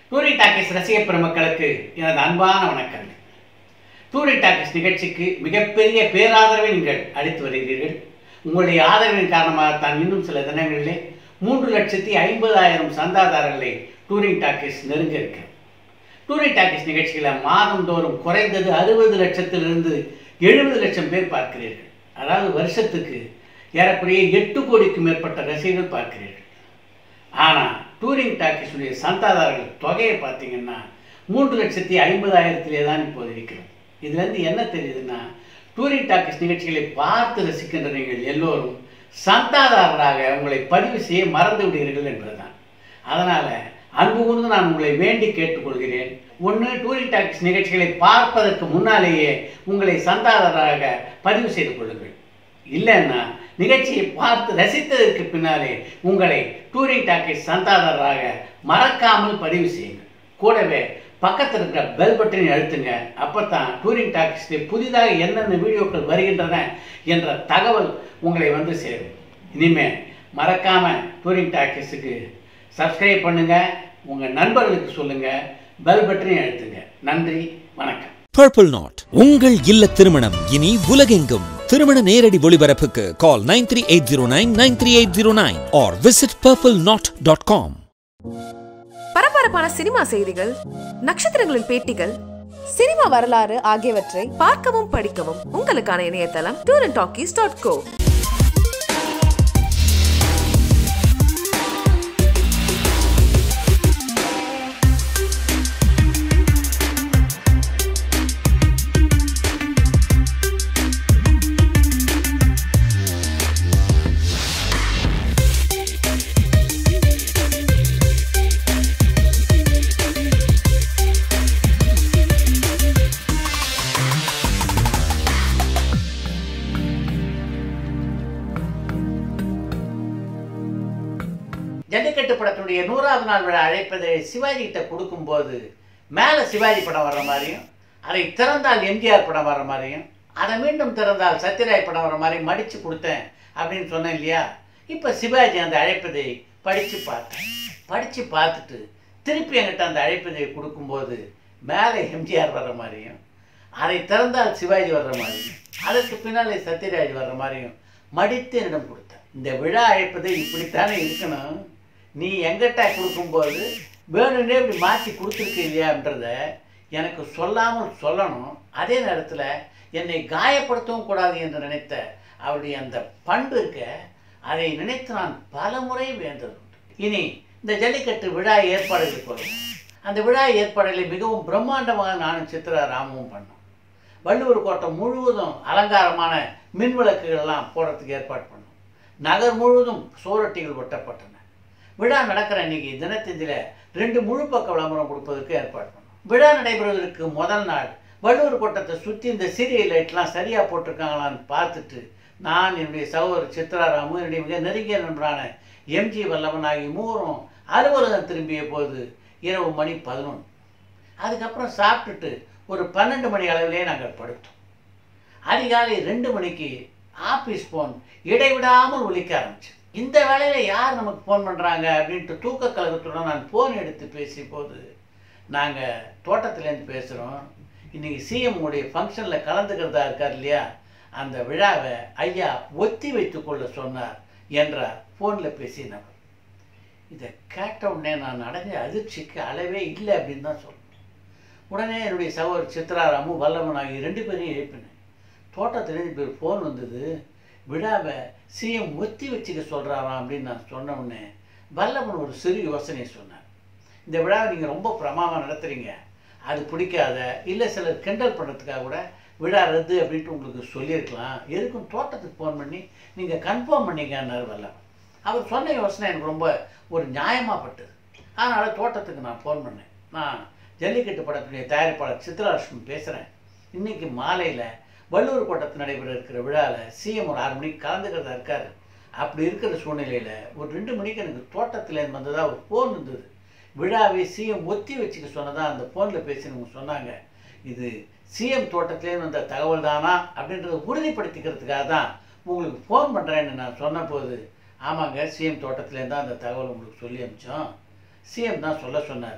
டூரி talkies ரசிக பெருமக்களுக்கு எனது அன்பான வணக்கங்கள் டூரி டாக்கிஸ் நிகழ்ச்சிக்கு மிகப்பெரிய பேராதரவை நீங்கள் அளித்து வருகிறீர்கள் உங்களுடைய ஆதரவின் காரணமாகத்தான் இன்னும் சில தினங்களிலே மூன்று லட்சத்தி ஐம்பதாயிரம் சந்தாதாரர்களை டூரிங் டாக்கிஸ் நெருங்க இருக்கிறது டூரிங் டாக்கிஸ் நிகழ்ச்சிகளை மாதந்தோறும் குறைந்தது அறுபது லட்சத்திலிருந்து எழுபது லட்சம் பேர் பார்க்கிறீர்கள் அதாவது வருஷத்துக்கு ஏறக்குறைய எட்டு கோடிக்கு மேற்பட்ட ரசிகர்கள் பார்க்கிறீர்கள் ஆனால் டூரிங் டாக்கிஸுடைய சந்தாதாரர்கள் தொகையை பார்த்தீங்கன்னா மூன்று லட்சத்தி ஐம்பதாயிரத்திலே தான் இப்போது இருக்கிறது இதுலேருந்து என்ன தெரியுதுன்னா டூரிங் டாக்கிஸ் நிகழ்ச்சிகளை பார்த்து ரசிக்கின்ற நீங்கள் எல்லோரும் சந்தாதாரராக உங்களை பதிவு செய்ய மறந்து விடுகிறீர்கள் என்பதுதான் அதனால் அன்பு கூர்ந்து நான் உங்களை வேண்டி கேட்டுக்கொள்கிறேன் ஒன்று டூரிங் டாக்கிஸ் நிகழ்ச்சிகளை பார்ப்பதற்கு முன்னாலேயே உங்களை சந்தாதாரராக பதிவு செய்து கொள்ளுங்கள் இல்லைன்னா நிகழ்ச்சியை பார்த்து ரசித்ததற்கு பின்னாலே உங்களை டூரிங் டாக்கிஸ் சந்தாதாரராக மறக்காமல் பதிவு செய்யுங்கள் கூடவே பக்கத்தில் இருக்கிற பெல் பட்டனை அழுத்துங்க அப்போ தான் டூரிங் டாக்கிஸில் புதிதாக என்னென்ன வீடியோக்கள் வருகின்றன என்ற தகவல் உங்களை வந்து சேரும் இனிமேல் மறக்காமல் டூரிங் டாக்கிஸுக்கு சப்ஸ்கிரைப் பண்ணுங்கள் உங்கள் நண்பர்களுக்கு சொல்லுங்கள் பெல் பட்டனை அழுத்துங்க நன்றி வணக்கம் பர்பிள் நாட் உங்கள் இல்ல திருமணம் இனி உலகெங்கும் திருமண நேரடி ஒளிபரப்புக்கு call nine three eight zero nine nine three eight zero nine or visit purple not dot com பரபரப்பான சினிமா செய்திகள் நட்சத்திரங்களின் பேட்டிகள் சினிமா வரலாறு ஆகியவற்றை பார்க்கவும் படிக்கவும் உங்களுக்கான இணையதளம் tour and talkies dot co Jallikattu படத்தினுடைய நூறாவது நாள் விழா அழைப்பதை சிவாஜி கிட்ட கொடுக்கும்போது மேலே சிவாஜி படம் வர்ற மாதிரியும் அதை திறந்தால் எம்ஜிஆர் படம் வர்ற மாதிரியும் அதை மீண்டும் திறந்தால் சத்யராய் படம் வர மாதிரி மடித்து கொடுத்தேன் அப்படின்னு சொன்னேன் இல்லையா இப்போ சிவாஜி அந்த அழைப்பதை படித்து பார்த்தேன் படித்து பார்த்துட்டு திருப்பி என்கிட்ட அந்த அழைப்பதை கொடுக்கும்போது மேலே எம்ஜிஆர் வர்ற மாதிரியும் அதை திறந்தால் சிவாஜி வர்ற மாதிரியும் அதற்கு பின்னாலே சத்யராஜ் வர்ற மாதிரியும் மடித்து என்னிடம் கொடுத்தேன் இந்த விழா அழைப்பது இப்படித்தானே இருக்கணும் நீ எங்கிட்ட கொடுக்கும்போது வேணும்னே இப்படி மாற்றி கொடுத்துருக்கு இல்லையான்றத எனக்கு சொல்லாமல் சொல்லணும் அதே நேரத்தில் என்னை காயப்படுத்தவும் கூடாது என்று நினைத்த அவருடைய அந்த பண்பு இருக்க அதை நினைத்து நான் பல முறை வேண்டது இனி இந்த ஜல்லிக்கட்டு விழா ஏற்பாடுகளுக்கு வரும் அந்த விழா ஏற்பாடுகளை மிகவும் பிரம்மாண்டமாக நானும் சித்ரா ராமும் பண்ணோம் வள்ளுவர் கோட்டம் முழுவதும் அலங்காரமான மின் விளக்குகள்லாம் போடுறதுக்கு ஏற்பாடு பண்ணோம் நகர் முழுவதும் சோரட்டிகள் ஒட்டப்பட்டன விழா நடக்கிற அன்னைக்கு தினத்தந்தியில் ரெண்டு முழு பக்க விளம்பரம் கொடுப்பதற்கு ஏற்பாடு பண்ணோம் விழா நடைபெறுவதற்கு முதல் நாள் வள்ளுவர் கோட்டத்தை சுற்றி இந்த சீரியல் லைட்லாம் சரியாக போட்டிருக்காங்களான்னு பார்த்துட்டு நான் என்னுடைய சகோதரர் சித்ராராமும் என்னுடைய மிக நெருங்கிய நண்பரான எம்ஜி வல்லவன் ஆகிய மூவரும் அலுவலகம் திரும்பிய போது இரவு மணி பதினொன்று அதுக்கப்புறம் சாப்பிட்டுட்டு ஒரு பன்னெண்டு மணி அளவிலே நாங்கள் படுத்தோம் அதிகாலை ரெண்டு மணிக்கு ஆஃபீஸ் ஃபோன் இடைவிடாமல் ஒலிக்க ஆரம்பிச்சு இந்த வேலையில் யார் நமக்கு ஃபோன் பண்ணுறாங்க அப்படின்ட்டு தூக்க கழகத்துடன் நான் ஃபோன் எடுத்து பேசிய போது நாங்கள் தோட்டத்துலேருந்து பேசுகிறோம் இன்றைக்கி சிஎம் உடைய ஃபங்க்ஷனில் கலந்துக்கிறதா இருக்கார் இல்லையா அந்த விழாவை ஐயா ஒத்தி வைத்துக்கொள்ள சொன்னார் என்றார் ஃபோனில் பேசிய நபர் இதை கேட்ட உடனே நான் அடைஞ்ச அதிர்ச்சிக்கு அளவே இல்லை அப்படின்னு தான் சொல்லணும் உடனே என்னுடைய சகோதரர் சித்ராராமும் வல்லவன் ஆகிய ரெண்டு பேரையும் எழுப்பினேன் தோட்டத்துலேருந்து பேர் ஃபோன் வந்தது விழாவை சிஎம் ஒத்தி வச்சுக்க சொல்கிறாராம் அப்படின்னு நான் சொன்ன உடனே வல்லவன் ஒரு சிறு யோசனை சொன்னார் இந்த விழாவை நீங்கள் ரொம்ப பிரமாவாக நடத்துகிறீங்க அது பிடிக்காத இல்லை சிலர் கிண்டல் பண்ணுறதுக்காக கூட விழா ரத்து அப்படின்ட்டு உங்களுக்கு சொல்லியிருக்கலாம் எதுக்கும் தோட்டத்துக்கு ஃபோன் பண்ணி நீங்கள் கன்ஃபார்ம் பண்ணிங்கன்னார் வல்லவன் அவர் சொன்ன யோசனை எனக்கு ரொம்ப ஒரு நியாயமாகப்பட்டது அதனால் தோட்டத்துக்கு நான் ஃபோன் பண்ணேன் நான் ஜல்லிக்கட்டு படத்துடைய தயாரிப்பாளர் சித்ராலட்சுமி பேசுகிறேன் இன்றைக்கி மாலையில் வள்ளூர் கோட்டத்தில் நடைபெற இருக்கிற விழாவில் சிஎம் ஒரு ஆறு மணிக்கு கலந்துக்கிறதா இருக்கார் அப்படி இருக்கிற சூழ்நிலையில் ஒரு ரெண்டு மணிக்கு எனக்கு தோட்டத்துலேருந்து வந்ததாக ஒரு ஃபோன் இருந்தது விழாவை சிஎம் ஒத்தி வச்சுக்க சொன்னதாக அந்த ஃபோனில் பேசினவங்க சொன்னாங்க இது சிஎம் தோட்டத்துலேருந்து வந்த தகவல் தானா அப்படின்றத உறுதிப்படுத்திக்கிறதுக்காக தான் உங்களுக்கு ஃபோன் பண்ணுறேன்னு நான் சொன்னபோது ஆமாங்க சிஎம் தோட்டத்துலேருந்து தான் அந்த தகவல் உங்களுக்கு சொல்லி அனுப்பிச்சோம் சிஎம் தான் சொல்ல சொன்னார்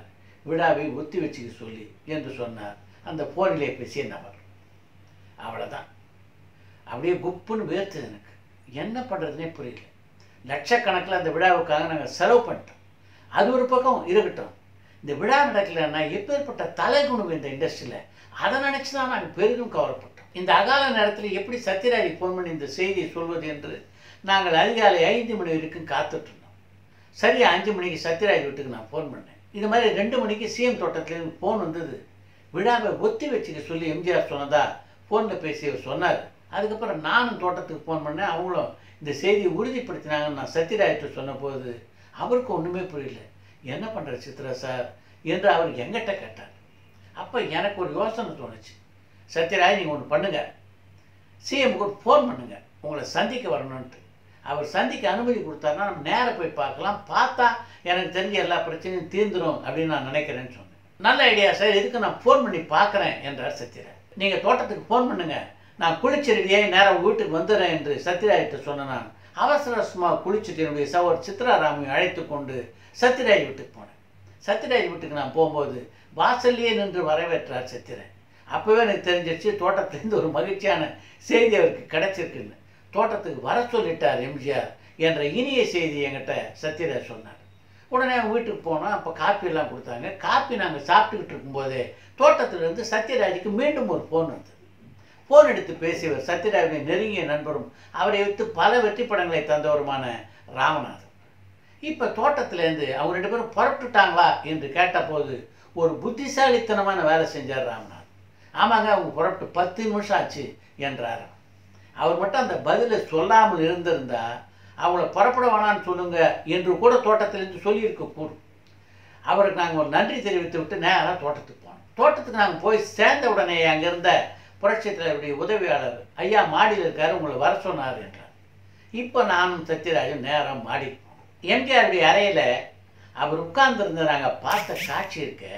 விழாவை ஒத்தி வச்சுக்க சொல்லி என்று சொன்னார் அந்த போனிலே பேசிய நபர் அவ்வளோதான் அப்படியே குப்புன்னு வேர்த்துது எனக்கு என்ன பண்ணுறதுனே புரியல லட்சக்கணக்கில் அந்த விழாவுக்காக நாங்கள் செலவு பண்ணிட்டோம் அது ஒரு பக்கம் இருக்கட்டும் இந்த விழா நடக்கலைன்னா எப்பேற்பட்ட தலைகுணம் இந்த இண்டஸ்ட்ரியில் அதை நினச்சி தான் நாங்கள் பெரிதும் கவலைப்பட்டோம் இந்த அகால நேரத்தில் எப்படி சத்யராஜ் ஃபோன் பண்ணி இந்த செய்தியை சொல்வது என்று நாங்கள் அதிகாலை ஐந்து மணி வரைக்கும் காத்துட்டு இருந்தோம் சரியா அஞ்சு மணிக்கு சத்யராஜ் வீட்டுக்கு நான் ஃபோன் பண்ணேன் இது மாதிரி ரெண்டு மணிக்கு சிஎம் தோட்டத்துலேருந்து ஃபோன் வந்தது விழாவை ஒத்தி வச்சுக்க சொல்லி எம்ஜிஆர் சொன்னதா ஃபோனில் பேசி அவர் சொன்னார் அதுக்கப்புறம் நானும் தோட்டத்துக்கு ஃபோன் பண்ணேன் அவங்களும் இந்த செய்தியை உறுதிப்படுத்தினாங்கன்னு நான் சத்யராஜ்கிட்ட சொன்னபோது அவருக்கு ஒன்றுமே புரியல என்ன பண்ணுற சித்ரா சார் என்று அவர் எங்கிட்ட கேட்டார் அப்போ எனக்கு ஒரு யோசனை தோணுச்சு சத்யராஜ் நீங்கள் ஒன்று பண்ணுங்கள் சிஎம்க்கு ஒரு ஃபோன் பண்ணுங்கள் உங்களை சந்திக்க வரணுன்ட்டு அவர் சந்திக்க அனுமதி கொடுத்தாருன்னா நம்ம நேராக போய் பார்க்கலாம் பார்த்தா எனக்கு தெரிஞ்ச எல்லா பிரச்சனையும் தீர்ந்துடும் அப்படின்னு நான் நினைக்கிறேன்னு சொன்னேன் நல்ல ஐடியா சார் இதுக்கு நான் ஃபோன் பண்ணி பார்க்குறேன் என்றார் சத்யராஜ் நீங்கள் தோட்டத்துக்கு ஃபோன் பண்ணுங்கள் நான் குளிச்சு ரெடியாகி நேரம் உங்கள் வீட்டுக்கு வந்துடுறேன் என்று சத்யராஜ்கிட்ட சொன்ன நான் அவசர அவசரமாக குளிச்சுட்டு என்னுடைய சவர் சித்ராராமையை அழைத்து கொண்டு சத்யராஜ் வீட்டுக்கு போனேன் சத்யராஜ் வீட்டுக்கு நான் போகும்போது வாசல்லையே நின்று வரவேற்றார் சத்யராஜ் அப்போவே எனக்கு தெரிஞ்சிருச்சு தோட்டத்துலேருந்து ஒரு மகிழ்ச்சியான செய்தி அவருக்கு கிடைச்சிருக்குன்னு தோட்டத்துக்கு வர சொல்லிட்டார் எம்ஜிஆர் என்ற இனிய செய்தி என்கிட்ட சத்யராஜ் சொன்னார் உடனே அவங்க வீட்டுக்கு போனோம் அப்போ காப்பி எல்லாம் கொடுத்தாங்க காப்பி நாங்கள் சாப்பிட்டுக்கிட்டு இருக்கும்போதே தோட்டத்திலிருந்து சத்யராஜுக்கு மீண்டும் ஒரு ஃபோன் வந்தது ஃபோன் எடுத்து பேசியவர் சத்யராஜுடைய நெருங்கிய நண்பரும் அவரை வைத்து பல வெற்றி படங்களை தந்தவருமான ராமநாதன் இப்போ தோட்டத்திலேருந்து அவங்க ரெண்டு பேரும் புறப்பட்டுட்டாங்களா என்று கேட்டபோது ஒரு புத்திசாலித்தனமான வேலை செஞ்சார் ராமநாதன் ஆமாங்க அவங்க புறப்பட்டு பத்து நிமிஷம் ஆச்சு என்றார் அவர் மட்டும் அந்த பதிலை சொல்லாமல் இருந்திருந்தா அவங்கள புறப்பட வேணான்னு சொல்லுங்க என்று கூட தோட்டத்திலேருந்து சொல்லியிருக்க கூடும் அவருக்கு நாங்கள் ஒரு நன்றி தெரிவித்து விட்டு நேராக தோட்டத்துக்கு போனோம் தோட்டத்துக்கு நாங்கள் போய் சேர்ந்த உடனே அங்கே இருந்த புரட்சித் தலைவருடைய உதவியாளர் ஐயா மாடியில் இருக்காரு உங்களை வர சொன்னார் என்றார் இப்போ நானும் சத்யராஜும் நேராக மாடி போனோம் எம்ஜிஆருடைய அறையில் அவர் உட்கார்ந்துருந்த நாங்கள் பார்த்த காட்சி இருக்க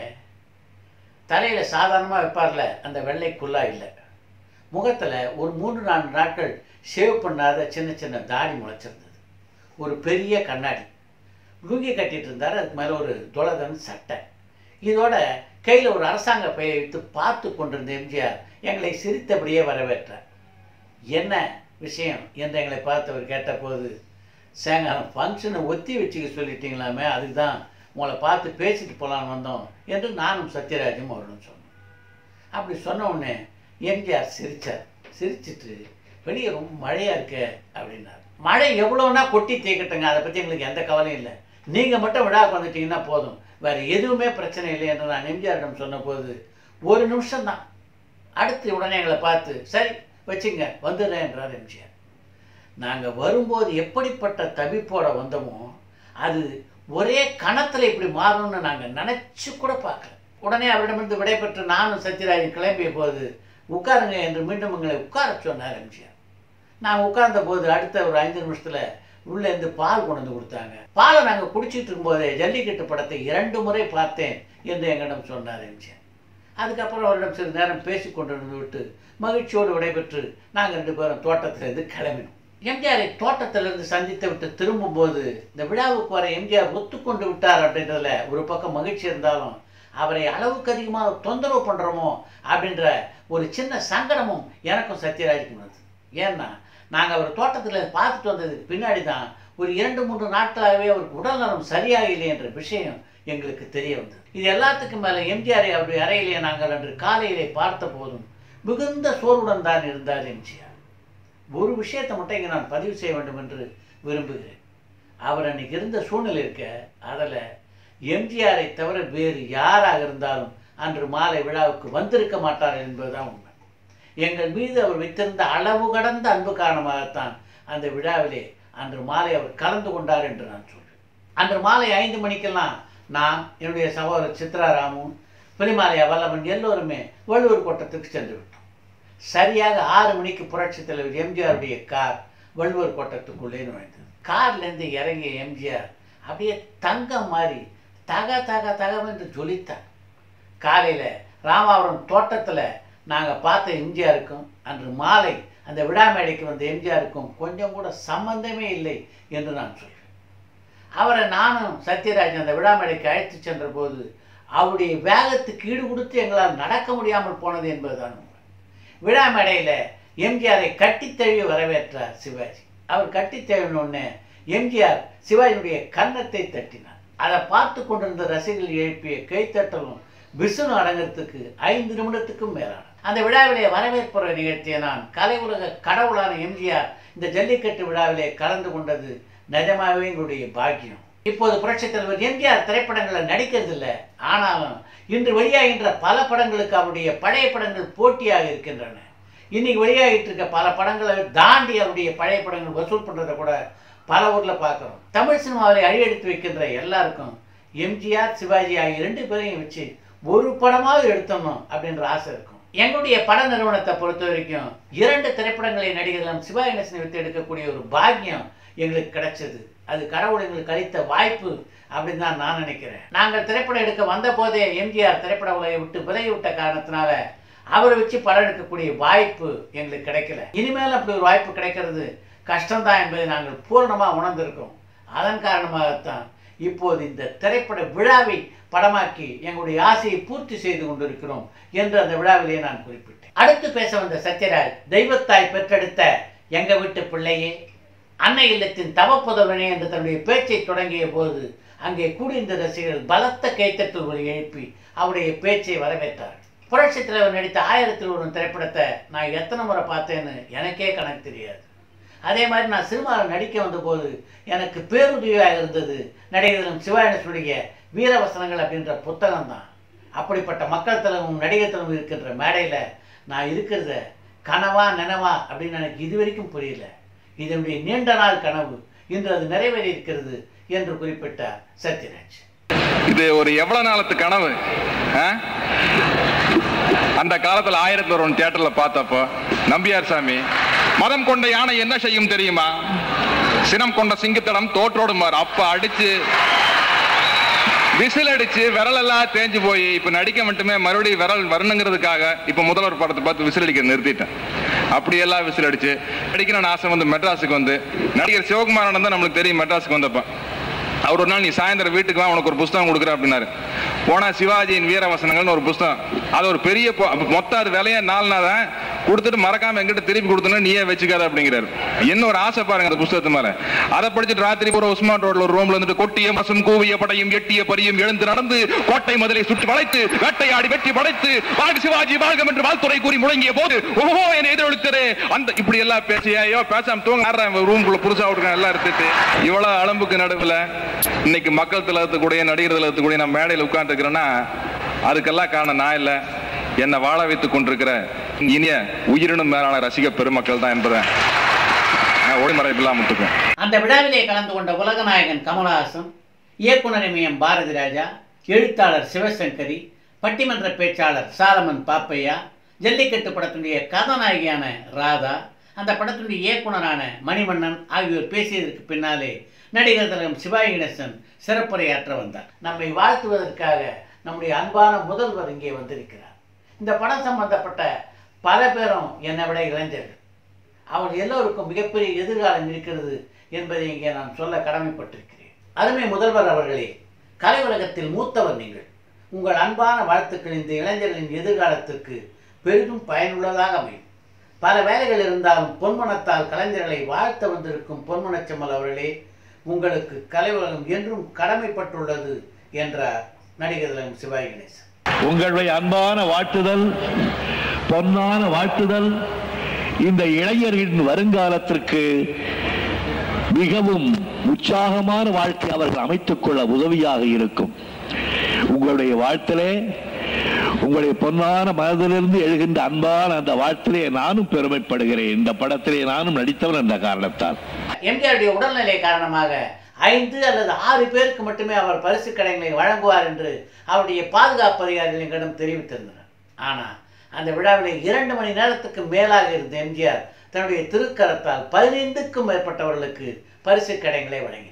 தலையில் சாதாரணமாக வைப்பார்ல அந்த வெள்ளைக்குள்ளா இல்லை முகத்தில் ஒரு மூன்று நான்கு நாட்கள் ஷேவ் பண்ணாத சின்ன சின்ன தாடி முளைச்சிருந்தது ஒரு பெரிய கண்ணாடி லுங்கி கட்டிட்டு இருந்தார் அதுக்கு மேலே ஒரு துளதன் சட்டை இதோட கையில் ஒரு அரசாங்க பையை வைத்து பார்த்து கொண்டிருந்த எம்ஜிஆர் எங்களை சிரித்தபடியே வரவேற்றார் என்ன விஷயம் என்று எங்களை பார்த்தவர் கேட்டபோது சாயங்காலம் ஃபங்க்ஷனை ஒத்தி வச்சுக்க சொல்லிட்டீங்களாமே அதுக்கு தான் உங்களை பார்த்து பேசிட்டு போகலான்னு வந்தோம் என்று நானும் சத்யராஜும் அவரும் சொன்னோம் அப்படி சொன்ன உடனே எம்ஜிஆர் சிரித்தார் சிரிச்சிட்டு வெளியே ரொம்ப மழையாக இருக்கே அப்படின்னார் மழை எவ்வளோனா கொட்டி தேக்கட்டுங்க அதை பற்றி எங்களுக்கு எந்த கவலையும் இல்லை நீங்கள் மட்டும் விழாவுக்கு வந்துட்டீங்கன்னா போதும் வேறு எதுவுமே பிரச்சனை இல்லை என்று நான் எம்ஜிஆரிடம் சொன்னபோது ஒரு நிமிஷம்தான் அடுத்து உடனே எங்களை பார்த்து சரி வச்சுங்க வந்துடுறேன் என்றார் எம்ஜிஆர் நாங்கள் வரும்போது எப்படிப்பட்ட தவிப்போட வந்தோமோ அது ஒரே கணத்தில் இப்படி மாறும்னு நாங்கள் நினச்சி கூட பார்க்கல உடனே அவரிடமிருந்து விடைபெற்று நானும் சத்யராஜன் கிளம்பிய போது உட்காருங்க என்று மீண்டும் எங்களை உட்கார சொன்னார் எம்ஜிஆர் நான் உட்கார்ந்த போது அடுத்த ஒரு அஞ்சு நிமிஷத்தில் உள்ளே இருந்து பால் கொண்டு வந்து கொடுத்தாங்க பாலை நாங்கள் குடிச்சிட்டு இருக்கும்போதே ஜல்லிக்கட்டு படத்தை இரண்டு முறை பார்த்தேன் என்று எங்களிடம் சொன்னார் எம்ஜிஆர் அதுக்கப்புறம் அவரிடம் சிறிது நேரம் பேசி கொண்டிருந்து விட்டு மகிழ்ச்சியோடு விடைபெற்று நாங்கள் ரெண்டு பேரும் தோட்டத்திலிருந்து கிளம்பினோம் எம்ஜிஆரை தோட்டத்திலிருந்து சந்தித்து விட்டு திரும்பும்போது இந்த விழாவுக்கு வர எம்ஜிஆர் ஒத்துக்கொண்டு விட்டார் அப்படின்றதுல ஒரு பக்கம் மகிழ்ச்சி இருந்தாலும் அவரை அளவுக்கு அதிகமாக தொந்தரவு பண்ணுறோமோ அப்படின்ற ஒரு சின்ன சங்கடமும் எனக்கும் சத்யராஜுக்கும் வந்தது ஏன்னா நாங்கள் அவர் தோட்டத்தில் பார்த்துட்டு வந்ததுக்கு பின்னாடி தான் ஒரு இரண்டு மூன்று நாட்களாகவே அவருக்கு உடல்நலம் சரியாக இல்லை என்ற விஷயம் எங்களுக்கு தெரிய வந்தது இது எல்லாத்துக்கும் மேலே எம்ஜிஆரை அவருடைய அறையிலே நாங்கள் அன்று காலையிலே பார்த்த போதும் மிகுந்த சோர்வுடன் தான் இருந்தார் எம்ஜிஆர் ஒரு விஷயத்தை மட்டும் இங்கே நான் பதிவு செய்ய வேண்டும் என்று விரும்புகிறேன் அவர் அன்னைக்கு இருந்த சூழ்நிலை இருக்க அதில் எம்ஜிஆரை தவிர வேறு யாராக இருந்தாலும் அன்று மாலை விழாவுக்கு வந்திருக்க மாட்டார் என்பதுதான் உண்மை எங்கள் மீது அவர் வைத்திருந்த அளவு கடந்த அன்பு காரணமாகத்தான் அந்த விழாவிலே அன்று மாலை அவர் கலந்து கொண்டார் என்று நான் சொல்றேன் அன்று மாலை ஐந்து மணிக்கெல்லாம் நான் என்னுடைய சகோதரர் சித்ராராமும் பிரிமாலயா வல்லவன் எல்லோருமே வள்ளுவர் கோட்டத்துக்கு சென்று விட்டோம் சரியாக ஆறு மணிக்கு புரட்சி தலைவர் எம்ஜிஆருடைய கார் வள்ளுவர் கோட்டத்துக்குள்ளே நுழைந்தது கார்லேருந்து இறங்கிய எம்ஜிஆர் அப்படியே தங்கம் மாதிரி தக தக தகவென்று ஜொலித்தார் காலையில் ராமாவரம் தோட்டத்தில் நாங்கள் பார்த்த எம்ஜிஆருக்கும் அன்று மாலை அந்த விழா மேடைக்கு வந்த எம்ஜிஆருக்கும் கொஞ்சம் கூட சம்பந்தமே இல்லை என்று நான் சொல்கிறேன் அவரை நானும் சத்யராஜ் அந்த விழா மேடைக்கு அழைத்து சென்ற போது அவருடைய வேகத்துக்கு ஈடு கொடுத்து எங்களால் நடக்க முடியாமல் போனது என்பதுதான் உண்மை விழா மேடையில் எம்ஜிஆரை கட்டித் தழுவி வரவேற்றார் சிவாஜி அவர் கட்டித் தழுவினோடனே எம்ஜிஆர் சிவாஜியுடைய கன்னத்தை தட்டினார் அதை பார்த்து கொண்டிருந்த ரசிகர்கள் எழுப்பிய கைத்தட்டலும் விசுனு அடங்கிறதுக்கு ஐந்து நிமிடத்துக்கும் மேலான அந்த விழாவிலே வரவேற்புரை நிகழ்த்திய நான் கலை உலக கடவுளான எம்ஜிஆர் இந்த ஜல்லிக்கட்டு விழாவிலே கலந்து கொண்டது நிஜமாகவே எங்களுடைய பாக்கியம் இப்போது புரட்சித் தலைவர் எம்ஜிஆர் திரைப்படங்களில் நடிக்கிறதில்ல ஆனாலும் இன்று வெளியாகின்ற பல படங்களுக்கு அவருடைய பழைய படங்கள் போட்டியாக இருக்கின்றன இன்னைக்கு வெளியாகிட்டு இருக்க பல படங்களை தாண்டி அவருடைய பழைய படங்கள் வசூல் பண்ணுறதை கூட பல ஊரில் பார்க்குறோம் தமிழ் சினிமாவை அழியெடுத்து வைக்கின்ற எல்லாருக்கும் எம்ஜிஆர் சிவாஜி ஆகிய ரெண்டு பேரையும் வச்சு ஒரு படமாவது எடுத்தணும் அப்படின்ற ஆசை இருக்கும் எங்களுடைய பட நிறுவனத்தை பொறுத்த வரைக்கும் இரண்டு திரைப்படங்களை நடிகர்களும் சிவாஜி கணேசனை வைத்து எடுக்கக்கூடிய ஒரு பாக்கியம் எங்களுக்கு கிடைச்சது அது கடவுள் எங்களுக்கு அளித்த வாய்ப்பு அப்படின்னு தான் நான் நினைக்கிறேன் நாங்கள் திரைப்படம் எடுக்க வந்த போதே எம்ஜிஆர் திரைப்பட உலகை விட்டு விலகி விட்ட காரணத்தினால அவரை வச்சு படம் எடுக்கக்கூடிய வாய்ப்பு எங்களுக்கு கிடைக்கல இனிமேல் அப்படி ஒரு வாய்ப்பு கிடைக்கிறது கஷ்டம்தான் என்பதை நாங்கள் பூரணமாக உணர்ந்திருக்கோம் அதன் காரணமாகத்தான் இப்போது இந்த திரைப்பட விழாவை படமாக்கி எங்களுடைய ஆசையை பூர்த்தி செய்து கொண்டிருக்கிறோம் என்று அந்த விழாவிலே நான் குறிப்பிட்டேன் அடுத்து பேச வந்த சத்யராஜ் தெய்வத்தாய் பெற்றெடுத்த எங்க வீட்டு பிள்ளையே அன்னை இல்லத்தின் தவப்புதல்வனே என்று தன்னுடைய பேச்சை தொடங்கிய போது அங்கே கூடியிருந்த ரசிகர்கள் பலத்த கைத்தட்டல் ஒலி எழுப்பி அவருடைய பேச்சை வரவேற்றார்கள் புரட்சித் தலைவர் நடித்த ஆயிரத்தில் ஒரு திரைப்படத்தை நான் எத்தனை முறை பார்த்தேன்னு எனக்கே கணக்கு தெரியாது அதே மாதிரி நான் சினிமாவில் நடிக்க வந்தபோது எனக்கு பேருதவியாக இருந்தது நடிகர்களும் சிவாயனசுடைய வீரவசனங்கள் அப்படின்ற புத்தகம் தான் அப்படிப்பட்ட மக்கள் தலைவரும் நடிகர் தலைவரும் இருக்கின்ற மேடையில் நான் இருக்கிறத கனவா நனவா அப்படின்னு எனக்கு இது வரைக்கும் புரியல இதனுடைய நீண்ட நாள் கனவு இன்று அது நிறைவேறி இருக்கிறது என்று குறிப்பிட்டார் சத்யராஜ் இது ஒரு எவ்வளவு நாளத்து கனவு ஆ? அந்த காலத்துல ஆயிரத்தி ஒரு தியேட்டர்ல பார்த்தப்போ நம்பியார் சாமி மதம் கொண்ட யானை என்ன செய்யும் தெரியுமா சினம் கொண்ட சிங்கத்தடம் தோற்றோடுமார் அப்ப அடிச்சு விசில் அடிச்சு விரல் எல்லாம் தேஞ்சு போய் இப்ப நடிக்க மட்டுமே மறுபடியும் விரல் வரணுங்கிறதுக்காக இப்ப முதல்வர் படத்தை பார்த்து விசில் அடிக்க நிறுத்திட்டேன் அப்படியெல்லாம் விசில் அடிச்சு நடிக்கணும்னு ஆசை வந்து மெட்ராஸுக்கு வந்து நடிகர் சிவகுமாரன் தான் நம்மளுக்கு தெரியும் மெட்ராஸுக்கு வந்தப்ப அவர் ஒரு நாள் நீ சாயந்தரம் வீட்டுக்கு வா உனக்கு ஒரு புஸ்தகம் கொடுக்குறேன் அப்படின்னாரு போனா சிவாஜியின் வீரவசனங்கள்னு ஒரு புஸ்தகம் அது ஒரு பெரிய பொ- அப்ப மொத்தம் அது விலையே நாலுனா தான் கொடுத்துட்டு மறக்காம எங்கிட்ட திருப்பி கொடுத்தனா நீயே வச்சுக்காத அப்படிங்கிறாரு என்ன ஒரு ஆசை பாருங்க அந்த புஸ்தகத்து மேல அதை படிச்சுட்டு ராத்திரி பூரா உஸ்மான் ரோட்ல ஒரு ரூம்ல இருந்துட்டு கொட்டிய மசம் கூவிய படையும் எட்டிய பரியும் எழுந்து நடந்து கோட்டை மதிலை சுற்றி வளைத்து வேட்டையாடி வெட்டி படைத்து வாழ்க சிவாஜி வாழ்கம் என்று வாழ்த்துறை கூறி முழங்கிய போது ஓஹோ என்னை எதிரொலித்தரு அந்த இப்படி எல்லாம் பேசி ஐயோ பேசாம தூங்க ஆடுறேன் ரூம்குள்ள புதுசா விட்டுருக்கேன் எல்லாம் எடுத்துட்டு இவ்வளவு அளம்புக்கு நடுவுல இன்னைக்கு மக்கள் திலகத்துக்கூடிய நடிகர் திலகத்துக்கூடிய நான் மேடையில் உட்கார்ந்துருக்கிறேன்னா அதுக்கெல்லாம் காரணம் நான் இல்லை என்னை வாழ வைத்துக் கொண்டிருக்கிற இனிய உயிரினும் மேலான ரசிக பெருமக்கள் தான் என்பதை நான் ஒளிமறைப்பில்லாம விட்டுருக்கேன் அந்த விழாவிலே கலந்து கொண்ட உலகநாயகன் கமலஹாசன் இயக்குனர் இமயம் பாரதி ராஜா எழுத்தாளர் சிவசங்கரி பட்டிமன்ற பேச்சாளர் சாலமன் பாப்பையா ஜல்லிக்கட்டு படத்தினுடைய கதாநாயகியான ராதா அந்த படத்தினுடைய இயக்குனரான மணிவண்ணன் ஆகியோர் பேசியதற்கு பின்னாலே நடிகர் திலகம் சிவாஜி கணேசன் சிறப்புரையாற்ற வந்தார் நம்மை வாழ்த்துவதற்காக நம்முடைய அன்பான முதல்வர் இங்கே வந்திருக்கிறார் இந்த படம் சம்பந்தப்பட்ட பல பேரும் என்னை விட இளைஞர்கள் அவர் எல்லோருக்கும் மிகப்பெரிய எதிர்காலம் இருக்கிறது என்பதை இங்கே நான் சொல்ல கடமைப்பட்டிருக்கிறேன் அருமை முதல்வர் அவர்களே கலை உலகத்தில் மூத்தவர் நீங்கள் உங்கள் அன்பான வாழ்த்துக்கள் இந்த இளைஞர்களின் எதிர்காலத்திற்கு பெரிதும் பயனுள்ளதாக அமையும் பல வேலைகள் இருந்தாலும் பொன்மனத்தால் கலைஞர்களை வாழ்த்த வந்திருக்கும் பொன்மனச்செம்மல் அவர்களே உங்களுக்கு கலை உலகம் என்றும் கடமைப்பட்டுள்ளது என்றார் நடிகர் திலகம் சிவாஜி கணேசன் உங்களுடைய அன்பான வாழ்த்துதல் பொன்னான வாழ்த்துதல் இந்த இளைஞர்களின் வருங்காலத்திற்கு மிகவும் உற்சாகமான வாழ்க்கை அவர்கள் அமைத்துக் கொள்ள உதவியாக இருக்கும் உங்களுடைய வாழ்த்திலே உங்களுடைய பொன்னான மனதிலிருந்து எழுகின்ற அன்பான அந்த வாழ்த்திலே நானும் பெருமைப்படுகிறேன் இந்த படத்திலே நானும் நடித்தவன் என்ற காரணத்தால் எம்ஜிஆருடைய உடல்நிலை காரணமாக ஐந்து அல்லது ஆறு பேருக்கு மட்டுமே அவர் பரிசு கடைகளை வழங்குவார் என்று அவருடைய பாதுகாப்பு அதிகாரிகள் எங்களிடம் தெரிவித்திருந்தனர் ஆனால் அந்த விழாவில் இரண்டு மணி நேரத்துக்கு மேலாக இருந்த எம்ஜிஆர் தன்னுடைய திருக்கரத்தால் பதினைந்துக்கும் மேற்பட்டவர்களுக்கு பரிசு கடைகளை வழங்கினார்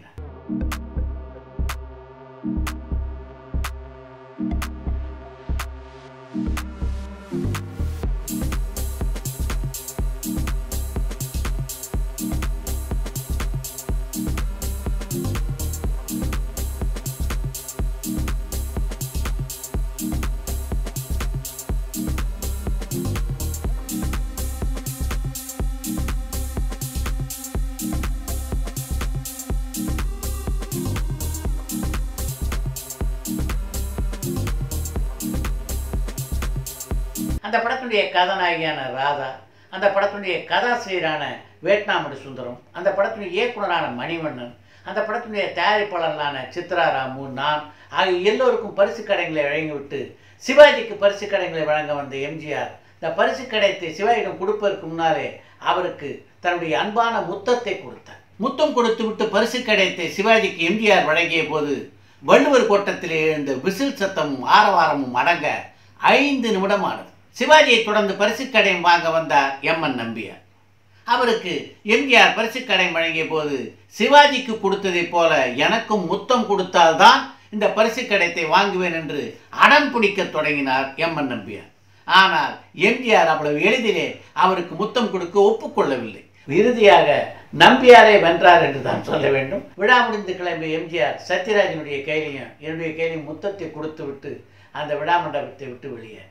அந்த படத்தினுடைய கதாநாயகியான ராதா அந்த படத்தினுடைய கதாசிரியரான வேட்நாமடி சுந்தரம் அந்த படத்தினுடைய இயக்குனரான மணிவண்ணன் அந்த படத்தினுடைய தயாரிப்பாளர்களான சித்ரா ராமு நான் ஆகிய எல்லோருக்கும் பரிசு கடைகளை வழங்கிவிட்டு சிவாஜிக்கு பரிசு கடைகளை வழங்க வந்த எம்ஜிஆர் இந்த பரிசு கடையத்தை சிவாஜியிடம் கொடுப்பதற்கு முன்னாலே அவருக்கு தன்னுடைய அன்பான முத்தத்தை கொடுத்தார் முத்தம் கொடுத்து விட்டு பரிசு கடையத்தை சிவாஜிக்கு எம்ஜிஆர் வழங்கிய போது வள்ளுவர் கோட்டத்திலே எழுந்த விசில் சத்தமும் ஆரவாரமும் அடங்க ஐந்து நிமிடம் ஆனது சிவாஜியை தொடர்ந்து பரிசு கடையம் வாங்க வந்தார் எம்என் நம்பியார் அவருக்கு எம்ஜிஆர் பரிசு கடையம் வழங்கிய போது சிவாஜிக்கு கொடுத்ததைப் போல எனக்கும் முத்தம் கொடுத்தால்தான் இந்த பரிசு கடையத்தை வாங்குவேன் என்று அடம் பிடிக்கத் தொடங்கினார் எம்என் நம்பியார் ஆனால் எம்ஜிஆர் அவ்வளவு எளிதிலே அவருக்கு முத்தம் கொடுக்க ஒப்புக்கொள்ளவில்லை இறுதியாக நம்பியாரே வென்றார் என்று தான் சொல்ல வேண்டும் விழா முடிந்து கிளம்பிய எம்ஜிஆர் சத்யராஜனுடைய கையிலையும் என்னுடைய கையிலையும் முத்தத்தை கொடுத்து விட்டு அந்த விழா மண்டபத்தை விட்டு வெளியேறினார்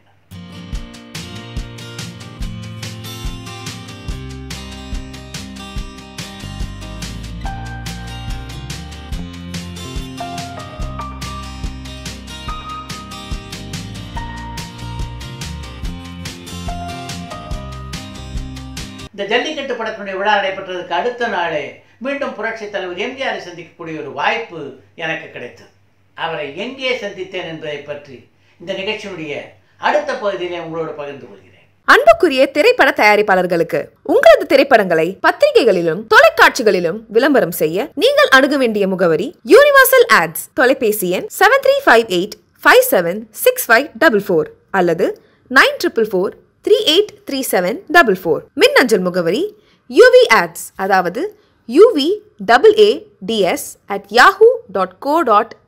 இந்த ஜல்லிக்கட்டு படத்தினுடைய விழா நடைபெற்றதுக்கு அடுத்த நாளே மீண்டும் புரட்சி தலைவர் எம்ஜிஆரை சந்திக்கக்கூடிய ஒரு வாய்ப்பு எனக்கு கிடைத்தது அவரை எங்கே சந்தித்தேன் என்பதை பற்றி இந்த நிகழ்ச்சியினுடைய அடுத்த பகுதியிலே உங்களோடு பகிர்ந்து கொள்கிறேன் அன்புக்குரிய திரைப்பட தயாரிப்பாளர்களுக்கு உங்களது திரைப்படங்களை பத்திரிகைகளிலும் தொலைக்காட்சிகளிலும் விளம்பரம் செய்ய நீங்கள் அணுக வேண்டிய முகவரி யூனிவர்சல் ஆட்ஸ் தொலைபேசி எண் seven three five eight five seven six five double four அல்லது nine triple four three eight three seven double four மின்னஞ்சல் முகவரி யூவி ஆட்ஸ் அதாவது UV double A DS at Yahoo dot co dot